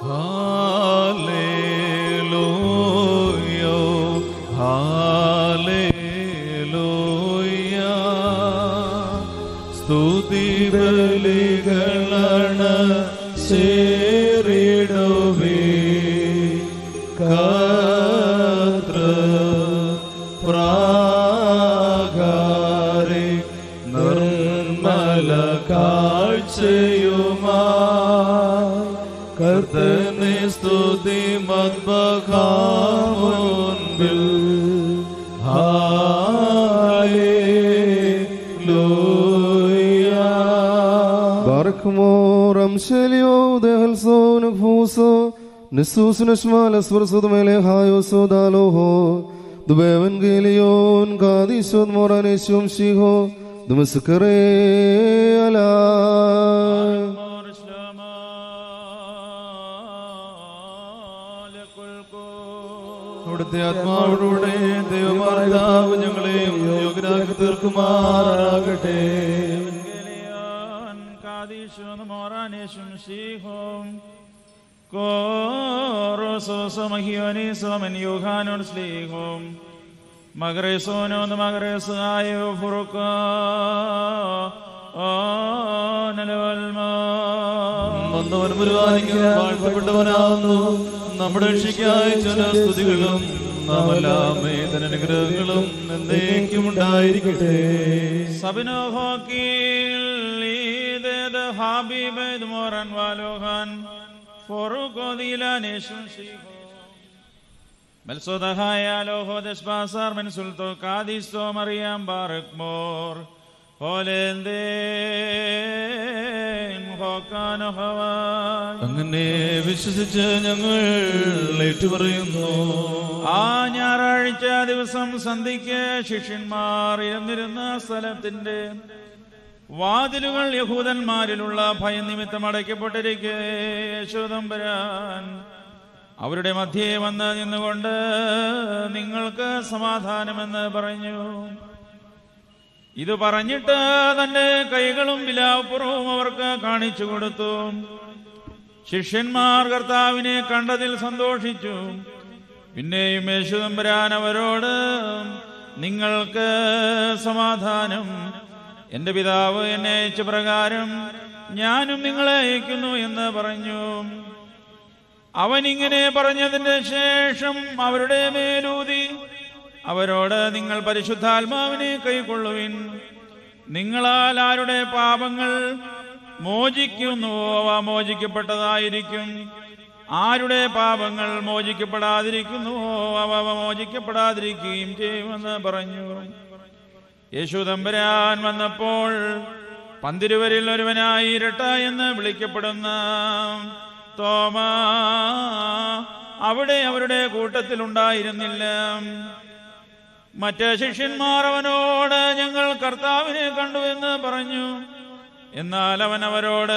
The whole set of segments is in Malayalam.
ഹാലേലൂയോ ഹാലേലൂയ സ്തുതി ബലികളാണ് ചേരിടുവേ കത്ര പ്രാകാരെ നിർമ്മല കാഴ്ചയുമാ കർത്തനെ സ്തുതി മദ്ബഹാമുൻപിൽ ഹാലേലൂയ باركمور أمشليو دهل صون فوسو نسوس نشمال أسفر صد ملك هايو سودالوه دبيون جيليون قادي سود موراني شوم شيهو دمسكري على അവിടുത്തെ ആത്മാവിലൂടെ ദൈവമാതാവ് ഞങ്ങളെയും യോഗ്യരാക്കി തീർക്കുമാറാകട്ടെ മകരേസോനോ മകരേസായോ ഫുറുക്ക വന്നവൻ പരിപാലിക്കുന്ന വാഴ്ത്തപ്പെട്ടവനാകുന്നു നമ്മുടെ രക്ഷയ്ക്കായി ചില സ്തുതികളും നാം എല്ലാം ഏതന അനുഗ്രഹങ്ങളും എന്നേക്കും ഉണ്ടായിരിക്കട്ടെ ഹാബിബ് മോറൻ വാലോഹാൻ ഫൊറുക്കോദിലാനേശും ശീഹോ മൽസോദഹായ ലോഹോ ദസ്ബാസാർ മെൻസുൽത്തോ കാദിസ്തോ മറിയാം ബാറക് മോർ അങ്ങനെ വിശ്വസിച്ച് ഞങ്ങൾ ഏറ്റുപറയുന്നു ആ ഞായറാഴ്ച ദിവസം സന്ധിക്ക് ശിഷ്യന്മാർ ഇരുന്നിരുന്ന സ്ഥലത്തിന്റെ വാതിലുകൾ യഹൂദന്മാരിലുള്ള ഭയനിമിത്തം അടയ്ക്കപ്പെട്ടിരിക്കെ യശോദംബരാൻ അവരുടെ മധ്യേ വന്ന് നിന്നുകൊണ്ട് നിങ്ങൾക്ക് സമാധാനമെന്ന് പറഞ്ഞു ഇത് പറഞ്ഞിട്ട് തന്റെ കൈകളും വിലാപ്പുറവും അവർക്ക് കാണിച്ചു കൊടുത്തു ശിഷ്യന്മാർ കർത്താവിനെ കണ്ടതിൽ സന്തോഷിച്ചു പിന്നെയും യേശുദമ്പരാൻ അവരോട് നിങ്ങൾക്ക് സമാധാനം എന്റെ പിതാവ് എന്നെ അയച്ച പ്രകാരം ഞാനും നിങ്ങളെ അയക്കുന്നു എന്ന് പറഞ്ഞു അവൻ ഇങ്ങനെ പറഞ്ഞതിന് ശേഷം അവരുടെ മേലൂതി അവരോട് നിങ്ങൾ പരിശുദ്ധാത്മാവിനെ കൈക്കൊള്ളുവിൻ നിങ്ങളാൽ ആരുടെ പാപങ്ങൾ മോചിക്കുന്നുവോ അവ മോചിക്കപ്പെട്ടതായിരിക്കും ആരുടെ പാപങ്ങൾ മോചിക്കപ്പെടാതിരിക്കുന്നുവോ അവ മോചിക്കപ്പെടാതിരിക്കുകയും ചെയ്യുമെന്ന് പറഞ്ഞു യേശു തമ്പുരാൻ വന്നപ്പോൾ പന്തിരുവരിൽ ഒരുവനായി ഇരട്ട എന്ന് വിളിക്കപ്പെടുന്ന തോമ അവിടെ അവരുടെ കൂട്ടത്തിലുണ്ടായിരുന്നില്ല മറ്റ് ശിഷ്യന്മാർ അവനോട് ഞങ്ങൾ കർത്താവിനെ കണ്ടു എന്ന് പറഞ്ഞു എന്നാൽ അവൻ അവരോട്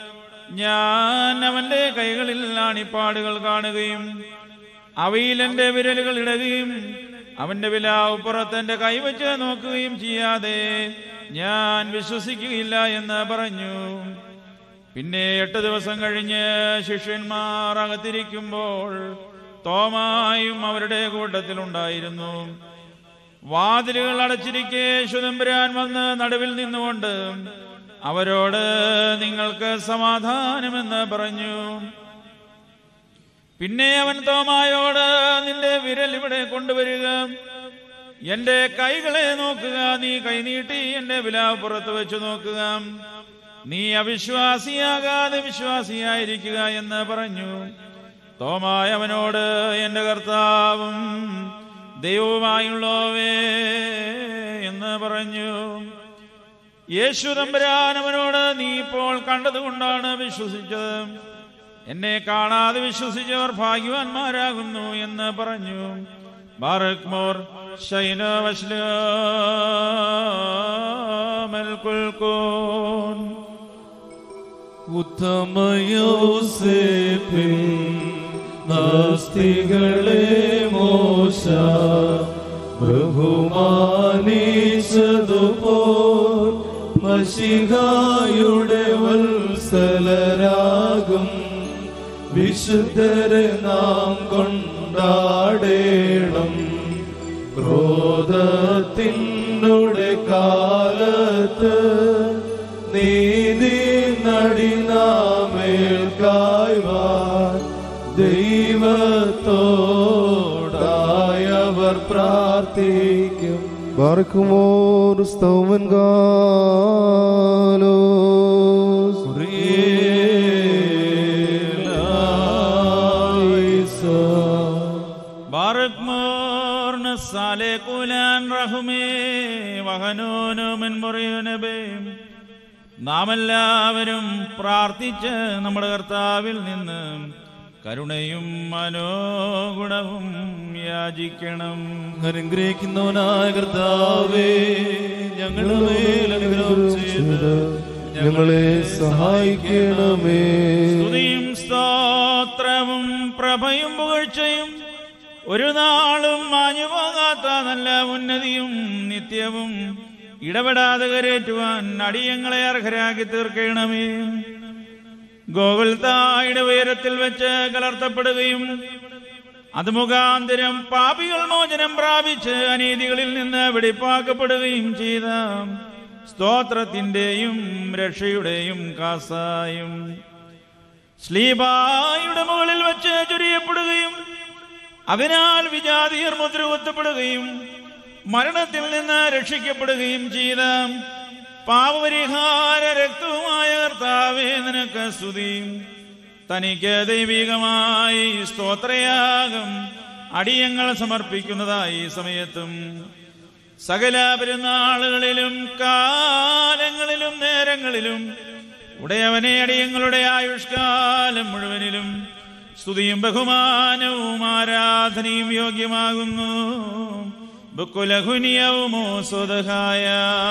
ഞാൻ അവന്റെ കൈകളിൽ ആണിപ്പാടുകൾ കാണുകയും അവയിൽ എന്റെ വിരലുകൾ ഇടുകയും അവന്റെ വിലാവ് പുറത്ത് എന്റെ കൈവച്ച് നോക്കുകയും ചെയ്യാതെ ഞാൻ വിശ്വസിക്കുകയില്ല എന്ന് പറഞ്ഞു പിന്നെ എട്ട് ദിവസം കഴിഞ്ഞ് ശിഷ്യന്മാർ അകത്തിരിക്കുമ്പോൾ തോമായും അവരുടെ കൂട്ടത്തിലുണ്ടായിരുന്നു വാതിലുകൾ അടച്ചിരിക്കെ ശുതമ്പുരാൻ വന്ന് നടുവിൽ നിന്നുകൊണ്ട് അവരോട് നിങ്ങൾക്ക് സമാധാനമെന്ന് പറഞ്ഞു പിന്നെ അവൻ തോമായോട് നിന്റെ വിരൽ ഇവിടെ കൊണ്ടുവരിക എന്റെ കൈകളെ നോക്കുക നീ കൈനീട്ടി എന്റെ വിലാവ് പുറത്ത് വെച്ച് നോക്കുക നീ അവിശ്വാസിയാകാതെ വിശ്വാസിയായിരിക്കുക എന്ന് പറഞ്ഞു തോമായ അവനോട് എന്റെ കർത്താവും ദൈവവുമായുള്ളവേ എന്ന് പറഞ്ഞു യേശു തമ്പുരാൻ അവനോട് നീ ഇപ്പോൾ കണ്ടതുകൊണ്ടാണ് വിശ്വസിച്ചത് എന്നെ കാണാതെ വിശ്വസിച്ചവർ ഭാഗ്യവാന്മാരാകുന്നു എന്ന് പറഞ്ഞു ബാറക് മോർ ശൈന വസ്ലോൻ ഉത്തമയോസേപ്പിൻ നാസ്തികളെ മോശ ബഹുമാനിച്ചതുപോൽ മഷിഹായുടെ വത്സലരാകും വിശുദ്ധരെ നാം കൊണ്ടാടേണം ക്രോധത്തിനുടെ കാലത്ത് നീതി നടിനാമേൽക്കായ്വാൻ ദൈവത്തോടായവർ പ്രാർത്ഥിക്കും ബാർക്കുമോർ സ്തൗമൻ ഗാലോസ് ബാറക് മോർന സാലെ കുലാൻ റഹുമേ വഹനോനുമൻ മുറിയുനബേം നാം എല്ലാവരും പ്രാർത്ഥിച്ച് നമ്മുടെ കർത്താവിൽ നിന്ന് കരുണയും മനോഗുണവും യാചിക്കണം അനുഗ്രഹിക്കുന്നവനായ കർത്താവേ ഞങ്ങളുടെ മേൽ അനുഗ്രഹം ചെയ്ത് ഞങ്ങളെ സഹായിക്കണമേ സ്തുതിയും സ്തോത്രവും പ്രഭയും പുകഴ്ചയും ഒരു നാളും മാഞ്ഞുപോകാത്ത നല്ല ഉന്നതിയും നിത്യവും ഇടപെടാതെ കരേറ്റുവാൻ അടിയങ്ങളെ അർഹരാക്കി തീർക്കണമേ ഗോകുൽത്തായുടെ ഉയരത്തിൽ വെച്ച് കലർത്തപ്പെടുകയും അത് മുഖാന്തരം പാപികൾ മോചനം പ്രാപിച്ച് അനീതികളിൽ നിന്ന് വെടിപ്പാക്കപ്പെടുകയും ചെയ്ത സ്തോത്രത്തിന്റെയും രക്ഷയുടെയും കാസായും ശ്ലീബായുടെ മുകളിൽ വെച്ച് ചൊരിയപ്പെടുകയും അതിനാൽ വിജാതീയർ മുദ്രകുത്തപ്പെടുകയും മരണത്തിൽ നിന്ന് രക്ഷിക്കപ്പെടുകയും ചെയ്ത പാപപരിഹാര രക്തവുമായ കർത്താവേ നിനക്ക് സ്തുതി തനിക്ക് ദൈവികമായി സ്തോത്രയാഗം അടിയങ്ങൾ സമർപ്പിക്കുന്നതായി ഈ സമയത്തും സകല പെരുന്നാളുകളിലും കാലങ്ങളിലും നേരങ്ങളിലും ഉടയവനെ അടിയങ്ങളുടെ ആയുഷ്കാലം മുഴുവനിലും സ്തുതിയും ബഹുമാനവും ആരാധനയും യോഗ്യമാകുന്നു ബുക്കുലഹുനിയവുമോ സ്വതഹായ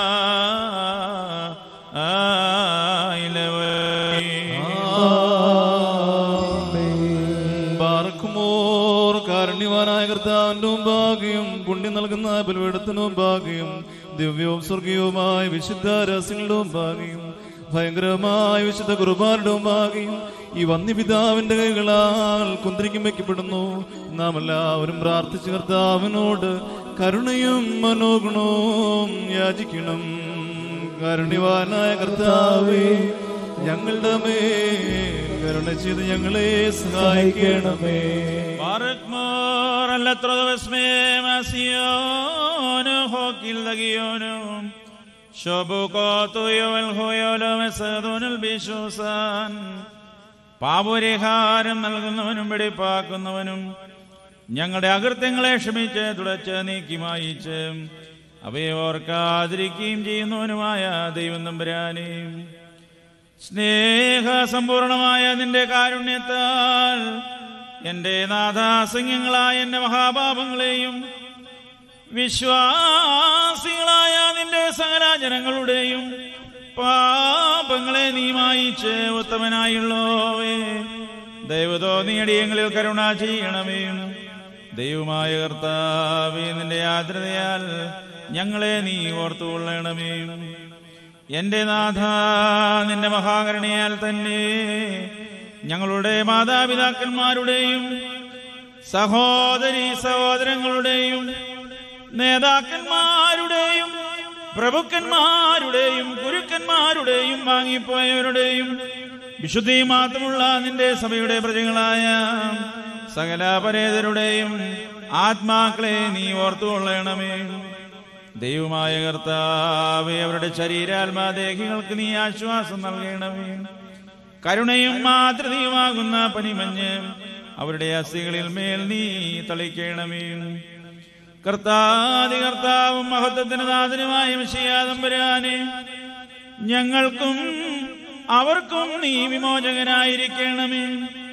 പാർക്കുമോർ കാരുണ്യവാനായ കർത്താവിന്റെ മുമ്പാകെയും പുണ്യം നൽകുന്ന ബലവെടുത്തിനു മുമ്പാകെയും ദിവ്യവും സ്വർഗീയവുമായ വിശുദ്ധ രഹസ്യങ്ങളുടെ മുമ്പാകെയും ഭയങ്കരമായ വിശുദ്ധ കുർബാനയുടെ മുമ്പാകെയും ഈ വന്യപിതാവിന്റെ കൈകളാൽ കുന്തിരിക്കും വയ്ക്കപ്പെടുന്നു നാം എല്ലാവരും പ്രാർത്ഥിച്ച കർത്താവിനോട് കരുണയും മനോഗുണവും യാചിക്കണം കാരുണ്യവാനായ കർത്താവേ ഞങ്ങളുടെ മേൽ കരുണ ചെയ്ത് ഞങ്ങളെ സഹായിക്കണമേ Barakmor alla trodovesme masiono hokil dagiono Shobukoto yoel hoyolo mesadonel bishosan പാപപരിഹാരം നൽകുന്നവനും വെടിപ്പാക്കുന്നവനും ഞങ്ങളുടെ അകൃത്യങ്ങളെ ക്ഷമിച്ച് തുടച്ച് നീക്കി മായിച്ച് അവയെ ഓർക്കാതിരിക്കുകയും ചെയ്യുന്നവനുമായ ദൈവം നമ്പുരാനെയും സ്നേഹസമ്പൂർണമായ നിന്റെ കാരുണ്യത്താൽ എന്റെ നാഥാസംഖ്യങ്ങളായ എന്റെ മഹാപാപങ്ങളെയും വിശ്വാസികളായ നിന്റെ സകല ജനങ്ങളുടെയും പാപങ്ങളെ നീ മായിച്ച് ഉത്തമനായുള്ളോവേ ദൈവതോ നീ അടിയങ്ങളിൽ കരുണ ചെയ്യണമേ ദൈവമായ കർത്താവേ നിന്റെ ആദ്രതയാൽ ഞങ്ങളെ നീ ഓർത്തുകൊള്ളണമേ എന്റെ നാഥ നിന്റെ മഹാകരുണയാൽ തന്നെ ഞങ്ങളുടെ മാതാപിതാക്കന്മാരുടെയും സഹോദരി സഹോദരങ്ങളുടെയും നേതാക്കന്മാരുടെയും പ്രഭുക്കന്മാരുടെയും ഗുരുക്കന്മാരുടെയും വാങ്ങിപ്പോയവരുടെയും വിശുദ്ധി മാത്രമുള്ള നിന്റെ സഭയുടെ പ്രജകളായ സകല പരേതരുടെയും ആത്മാക്കളെ നീ ഓർത്തുകൊള്ളണമേ ദൈവമായ കർത്താവെ അവരുടെ ശരീരാത്മാദേഹികൾക്ക് നീ ആശ്വാസം നൽകണമേ കരുണയും മാതൃതയുമാകുന്ന പനിമഞ്ഞ് അവരുടെ അസ്ഥികളിൽ മേൽ നീ തളിക്കണമേ കർത്താതി കർത്താവും മഹത്വത്തിന് നാഥനുമായ വിഷയാതമ്പരാനെ ഞങ്ങൾക്കും അവർക്കും നീ വിമോചകനായിരിക്കണമേ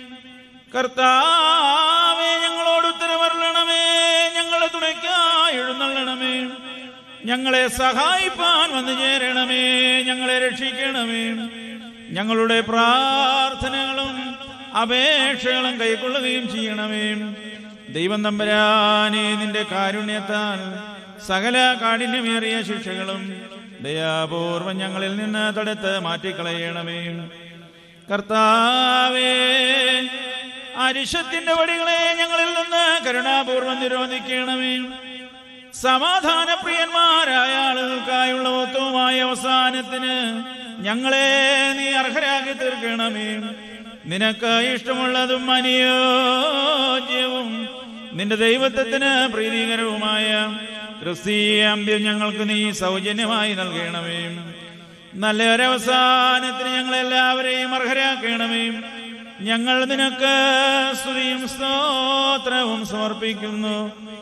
കർത്താവെ ഞങ്ങളോട് ഉത്തരവരളണമേ ഞങ്ങളെ തുണയ്ക്കായി എഴുന്നള്ളണമേ ഞങ്ങളെ സഹായിപ്പാൻ വന്നു ചേരണമേ ഞങ്ങളെ രക്ഷിക്കണമേ ഞങ്ങളുടെ പ്രാർത്ഥനകളും അപേക്ഷകളും കൈക്കൊള്ളുകയും ചെയ്യണമേ ദൈവം തമ്പരാനെ നിന്റെ കാരുണ്യത്താൽ സകല കാഠിന്യമേറിയ ശിക്ഷകളും ദയാപൂർവം ഞങ്ങളിൽ നിന്ന് തടുത്ത് മാറ്റിക്കളയണമേ കർത്താവേ അരിശത്തിന്റെ വടികളെ ഞങ്ങളിൽ നിന്ന് കരുണാപൂർവ്വം നിരോധിക്കണമേ സമാധാനപ്രിയന്മാരായ ആളുകൾക്കായുള്ള ഉത്തമമായ അവസാനത്തിന് ഞങ്ങളെ നീ അർഹരാക്കി തീർക്കണമേ നിനക്ക് ഇഷ്ടമുള്ളതും അനുയോജ്യവും നിന്റെ ദൈവത്വത്തിന് പ്രീതികരവുമായ ക്രിസ്തീയ അന്ത്യം ഞങ്ങൾക്ക് നീ സൗജന്യമായി നൽകണമേ നല്ലൊരവസാനത്തിന് ഞങ്ങളെല്ലാവരെയും അർഹരാക്കണമേ ഞങ്ങൾ നിനക്ക് സ്തുതിയും സ്തോത്രവും സമർപ്പിക്കുന്നു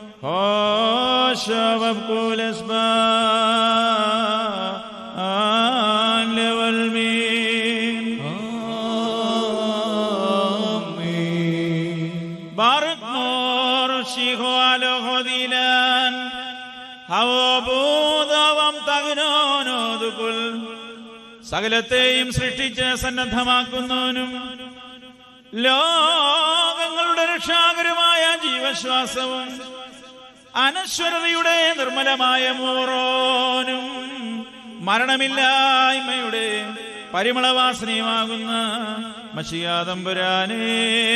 സകലത്തെയും സൃഷ്ടിച്ച് സന്നദ്ധമാക്കുന്നവനും ലോകങ്ങളുടെ രക്ഷാകരമായ ജീവശ്വാസവും അനശ്വരതയുടെ നിർമ്മലമായ മോറോനും മരണമില്ലായ്മയുടെ പരിമളവാസനയുമാകുന്ന മഷിയാതമ്പുരാനേ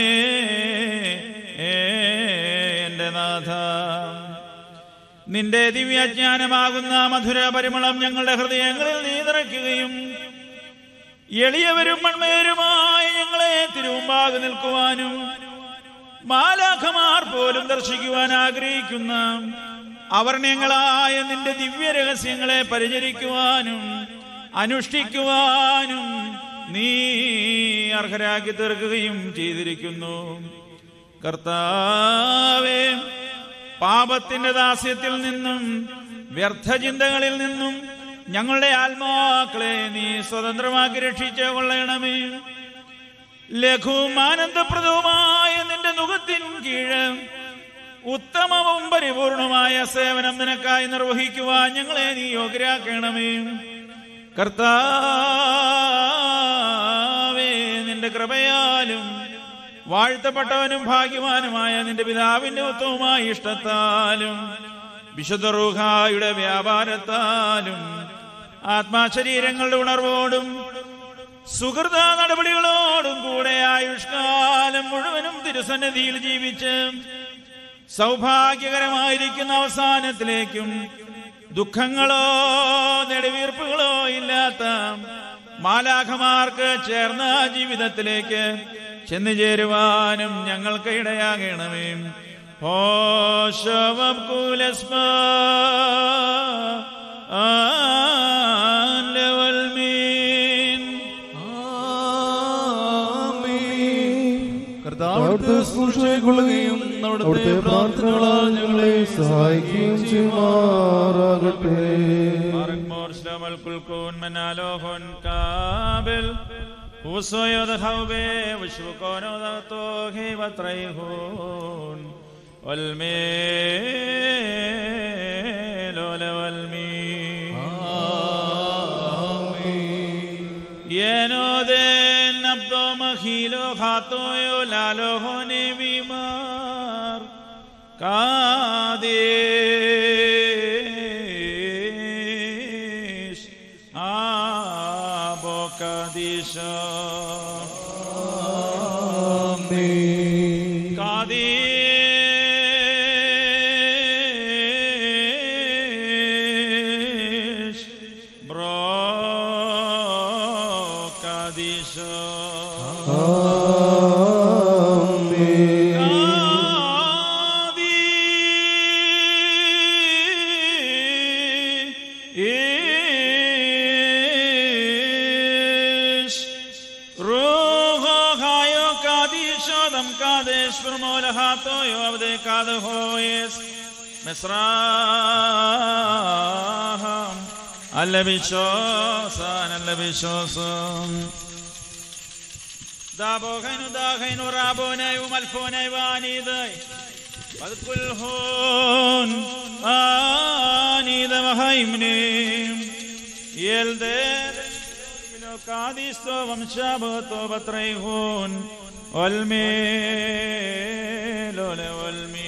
എന്റെ നാഥ നിന്റെ ദിവ്യജ്ഞാനമാകുന്ന മധുര പരിമളം ഞങ്ങളുടെ ഹൃദയങ്ങളിൽ നീ നിറയ്ക്കുകയും എളിയവരും മൺമേരുമായി ഞങ്ങളെ തിരുമുമ്പാകെ നിൽക്കുവാനും മാലാഖമാർ പോലും ദർശിക്കുവാൻ ആഗ്രഹിക്കുന്ന അവർണ്യങ്ങളായ നിന്റെ ദിവ്യ രഹസ്യങ്ങളെ പരിചരിക്കുവാനും അനുഷ്ഠിക്കുവാനും നീ അർഹരാക്കി തീർക്കുകയും ചെയ്തിരിക്കുന്നു കർത്താവേ പാപത്തിന്റെ ദാസ്യത്തിൽ നിന്നും വ്യർത്ഥചിന്തകളിൽ നിന്നും ഞങ്ങളുടെ ആത്മാക്കളെ നീ സ്വതന്ത്രമാക്കി രക്ഷിച്ചു കൊള്ളണമേ ലഘുവും ആനന്ദപ്രദവുമായ നിന്റെ മുഖത്തിനും കീഴ് ഉത്തമവും പരിപൂർണമായ സേവനം നിനക്കായി നിർവഹിക്കുവാൻ ഞങ്ങളെ നീ യോഗ്യരാക്കണമേ കർത്താവേ നിന്റെ കൃപയാലും വാഴ്ത്തപ്പെട്ടവനും ഭാഗ്യവാനുമായ നിന്റെ പിതാവിന്റെ ഉത്തമമായ ഇഷ്ടത്താലും വിശുദ്ധ റൂഹായുടെ വ്യാപാരത്താലും ആത്മാശരീരങ്ങളുടെ ഉണർവോടും സുഹൃത നടപടികളോടും കൂടെ ആയുഷ്കാലം മുഴുവനും തിരുസന്നിധിയിൽ ജീവിച്ച് സൗഭാഗ്യകരമായിരിക്കുന്ന അവസാനത്തിലേക്കും ദുഃഖങ്ങളോ നെടുവീർപ്പുകളോ ഇല്ലാത്ത മാലാഖമാർക്ക് ചേർന്ന ജീവിതത്തിലേക്ക് ചെന്നു ചേരുവാനും ഞങ്ങൾക്ക് ഇടയാകണമേ ഹോശവകുലസ്മ ആൻഡവൽമീൻ കർത്താവിടുത്തെ ശുശ്രൂഷകൊള്ളുകയും അവിടുത്തെ പ്രാർത്ഥനകളാൽ ഞങ്ങളെ സഹായിക്കുകയും ചെയ്യുമാറാകട്ടെ Marmor slamal kulkun menalohon kabel Usoyod haube vishvukono dato hivatraihun والميل والميل ينودن نبضو مخيلو خاطويو لالو هوني بيمار قاديش أبو قديشو قديش برو قديشو قاديش روحو خايو قاديشو دم قادش فرمولهاتو يو عبد قادهويس مصراهم അല്ലവിശ്വാസാൻ അല്ലവിശ്വാസം ദാബോഹൈനു ദാഹൈനു റാബോനായു മൽഫോനായു വാനീതായ് പതുക്കുൽ ഹോൻ ആനീത മഹൈംനെ യൽദേ കാദിസ്തോ വംശാഭവത്തോ പത്രൈഹോൻ ഒൽമേലോലെ ഒൽമീ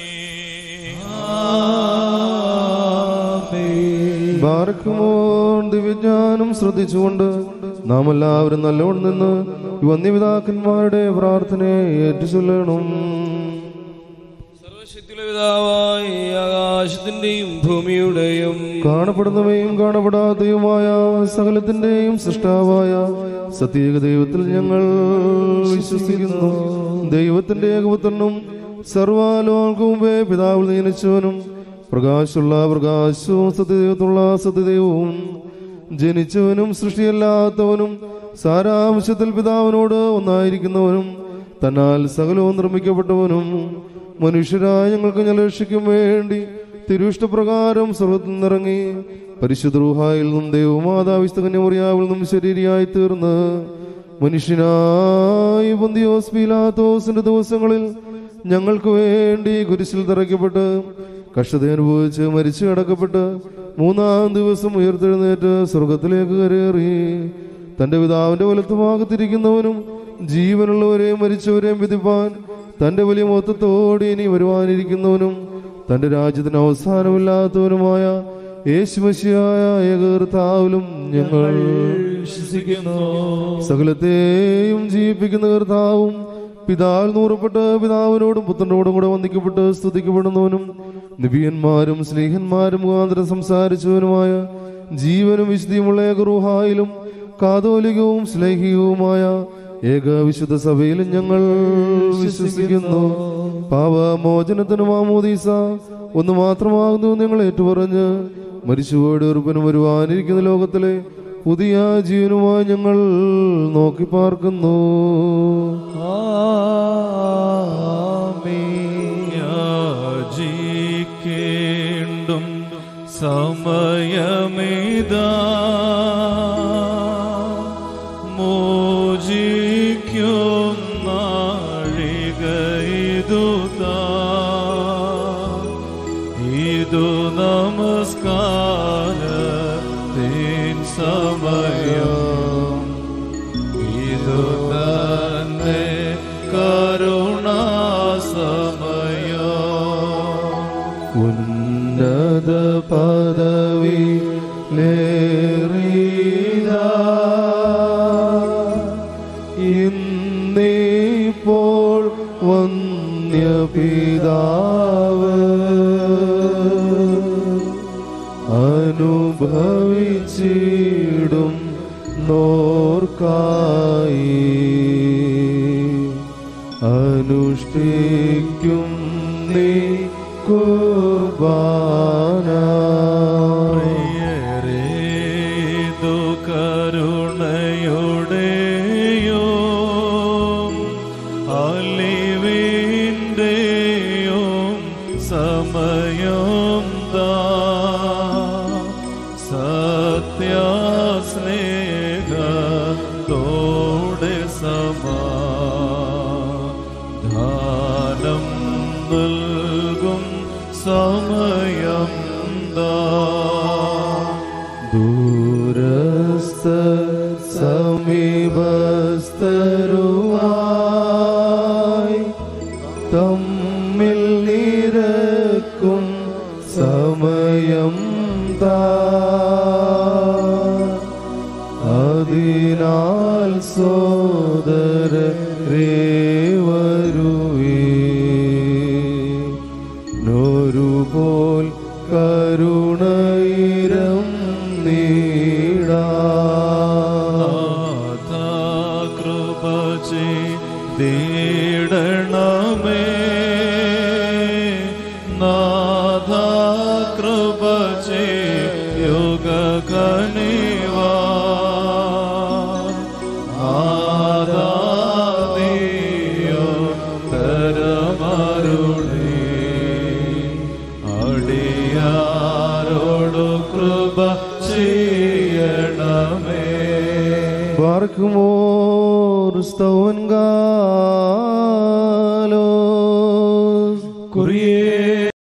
ബാർക്കുമോൻ ദിവ്യജ്ഞാനം ശ്രദ്ധിച്ചുകൊണ്ട് നാം എല്ലാവരും നല്ലോണം നിന്ന് വന്യപിതാക്കന്മാരുടെ പ്രാർത്ഥനയെ ഏറ്റുചൊല്ലണം സർവശക്തിയുള്ള പിതാവായി ആകാശത്തിന്റെയും ഭൂമിയുടെയും കാണപ്പെടുന്നവയും കാണപ്പെടാത്തയുമായ സകലത്തിന്റെയും സൃഷ്ടാവായ സത്യേക ദൈവത്തിൽ ഞങ്ങൾ വിശ്വസിക്കുന്നു ദൈവത്തിന്റെ ഏകപുത്രനും സർവാലോകൾക്ക് മുമ്പേ പിതാവിൽ നിയനിച്ചവനും പ്രകാശമുള്ള പ്രകാശവും സത്യദൈവത്തുള്ള സത്യദൈവവും ജനിച്ചവനും സൃഷ്ടിയല്ലാത്തവനും സാരാംശത്തിൽ പിതാവിനോട് ഒന്നായിരിക്കുന്നവനും തന്നാൽ സകലവും നിർമ്മിക്കപ്പെട്ടവനും മനുഷ്യരായ ഞങ്ങൾക്ക് ഞങ്ങൾ രക്ഷിക്കും വേണ്ടി തിരുവിഷ്ടപ്രകാരം സ്വർഗത്തിൽ നിന്നിറങ്ങി പരിശുദ്ധ റൂഹായിൽ നിന്നും ദൈവമാതാവിസ്തകന്യമറിയാവിൽ നിന്നും ശരീരയായി തീർന്ന് മനുഷ്യനായി പൊന്തിയോസ് പീലാത്തോസിന്റെ ദിവസങ്ങളിൽ ഞങ്ങൾക്ക് വേണ്ടി കുരിശിൽ തറയ്ക്കപ്പെട്ട് കഷ്ടത അനുഭവിച്ച് മരിച്ചു കിടക്കപ്പെട്ട് മൂന്നാം ദിവസം ഉയർത്തെഴുന്നേറ്റ് സ്വർഗത്തിലേക്ക് കരേറി തന്റെ പിതാവിന്റെ വലത്തുഭാഗത്തിരിക്കുന്നവനും ജീവനുള്ളവരെയും മരിച്ചവരെയും വിധിപ്പാൻ തന്റെ വലിയ മൊത്തത്തോടെ ഇനി വരുവാനിരിക്കുന്നവനും തന്റെ രാജ്യത്തിന് അവസാനമില്ലാത്തവനുമായ യേശുമശിയായ ഏകർത്താവിലും ഞങ്ങൾ വിശ്വസിക്കുന്നു സകലത്തെയും ജീവിപ്പിക്കുന്ന കർത്താവും പിതാവിൽ നൂറപ്പെട്ട് പിതാവിനോടും പുത്രനോടും കൂടെ വന്ദിക്കപ്പെട്ട് സ്തുതിക്കപ്പെടുന്നവനും നിബിയന്മാരും സ്നേഹന്മാരും മുഖാന്തരം സംസാരിച്ചവനുമായ ജീവനും വിശുദ്ധിയുമുള്ള ഏകറുഹായിലും കാതോലികവും സ്ലേഹികവുമായ ഏക വിശുദ്ധ സഭയിലും ഞങ്ങൾ വിശ്വസിക്കുന്നു പാപമോചനത്തിന് മാമോദീസ ഒന്ന് മാത്രമാകുന്നു ഞങ്ങൾ ഏറ്റുപറഞ്ഞ് മരിച്ചുപോയുടെ ഉറപ്പിനും വരുവാനിരിക്കുന്ന ലോകത്തിലെ പുതിയ ജീവനുമായി ഞങ്ങൾ നോക്കി പാർക്കുന്നു യാചിക്കേണ്ടും സമയമേതാ മോചിക്കും നാഴിക ഇതുതാ ഇതു നമസ്കാരത്തിൻ സമയം ഇതു തന്നെ കരുണാസമയം ഉന്നത പദവി ഇന്നിപ്പോൾ വന്യപിതാവ് അനുഭവിച്ചിടും നോർക്കായി അനുഷ്ഠിക്കും നീ കുർബാന പ്രിയരേതു കരുണയുടെയോ അലിവിൻ്റെയോ സമയം ദാ സത്യസ്നേഹത്തോടെ സമാധാനം നൽകും സമയം ദാ ദൂരസ്ഥ സമീപസ്ഥരുമായി തമ്മിൽ നിരക്കും സമയം താ അതിനാൽ സോദരേ വരുവേ നോരുപോൽ കരുണയിരം നീടാ നാഥ കൃപ ചെയ്തിടണമേ നാഥ കൃപ ചെയ്യുക കനിവാ ആദാദിയോ തരമരുളി അടിയാരോടു കൃപ ചെയ്യണമേ പാർക്കുമോർ സ്തവൻ കാലോ കുറിയേ